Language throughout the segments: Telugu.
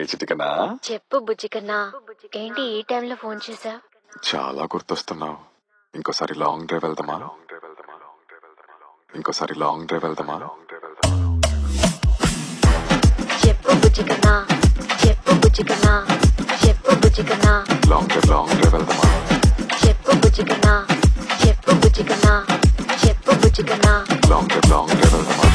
చిటికనా చెప్పు బుజ్జి కన్నా ఏంటి ఈ టైంలో ఫోన్ చేసా చాలా గుర్తొస్తున్నావు ఇంకోసారి లాంగ్ డ్రైవ్ వెళ్దామా ఇంకోసారి లాంగ్ డ్రైవ్ వెళ్దామా చెప్పు బుజ్జి కన్నా చెప్పు బుజ్జి కన్నా చెప్పు బుజ్జి కన్నా లాంగ్ డ్రైవ్ లాంగ్ డ్రైవ్ వెళ్దామా చెప్పు బుజ్జి కన్నా చెప్పు బుజ్జి కన్నా చెప్పు బుజ్జి కన్నా లాంగ్ డ్రైవ్ లాంగ్ డ్రైవ్ వెళ్దామా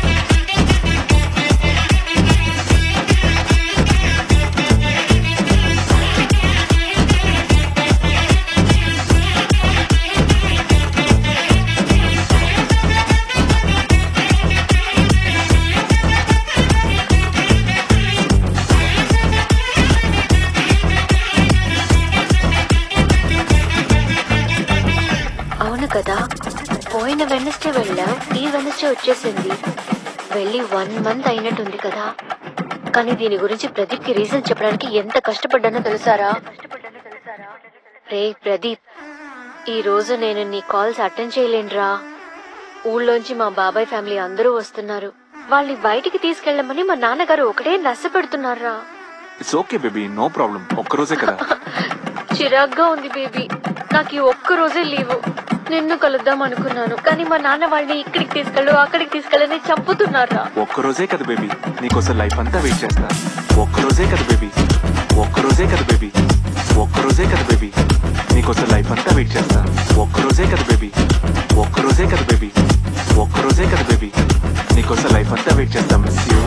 అవును కదా పోయిన వెనస్డే వెళ్ళాం ఈ వెనస్డే వచ్చేసింది వెళ్ళి వన్ మంత్ అయినట్టుంది కదా కానీ దీని గురించి ప్రదీప్ కి రీజన్ చెప్పడానికి ఎంత కష్టపడ్డానో తెలుసారా రే ప్రదీప్ ఈ రోజు నేను నీ కాల్స్ అటెండ్ చేయలేనురా ఊళ్ళోంచి మా బాబాయ్ ఫ్యామిలీ అందరూ వస్తున్నారు వాళ్ళని బయటికి తీసుకెళ్ళమని మా నాన్నగారు ఒకటే నచ్చ పెడుతున్నారా it's okay baby no problem ఒక్కరోజే కదా చిరాగ్గా ఉంది బేబీ నాకు ఈ ఒక్క రోజే లీవు నిన్ను కలుద్దాం అనుకున్నాను కానీ మా నాన్న వాళ్ళని ఇక్కడికి తీసుకెళ్ళు అక్కడికి తీసుకెళ్ళని చంపుతున్నారా ఒక్కరోజే కదా బేబీ నీకోసం లైఫ్ అంతా వెయిట్ చేస్తా ఒక్కరోజే కదా బేబీ ఒక్కరోజే కదా బేబీ ఒక్కరోజే కదా బేబీ నీకోసం లైఫ్ అంతా వెయిట్ చేస్తా ఒక్కరోజే కదా బేబీ ఒక్కరోజే కదా బేబీ ఒక్కరోజే కదా బేబీ నీకోసం లైఫ్ అంతా వెయిట్ చేస్తా మిస్ యూ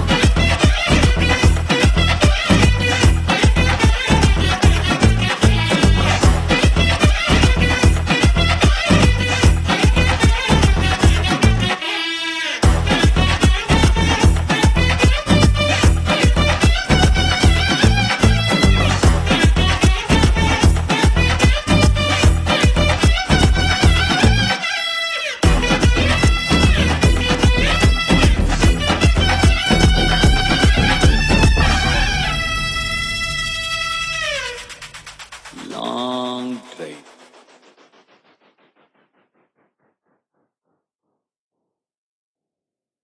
long drive.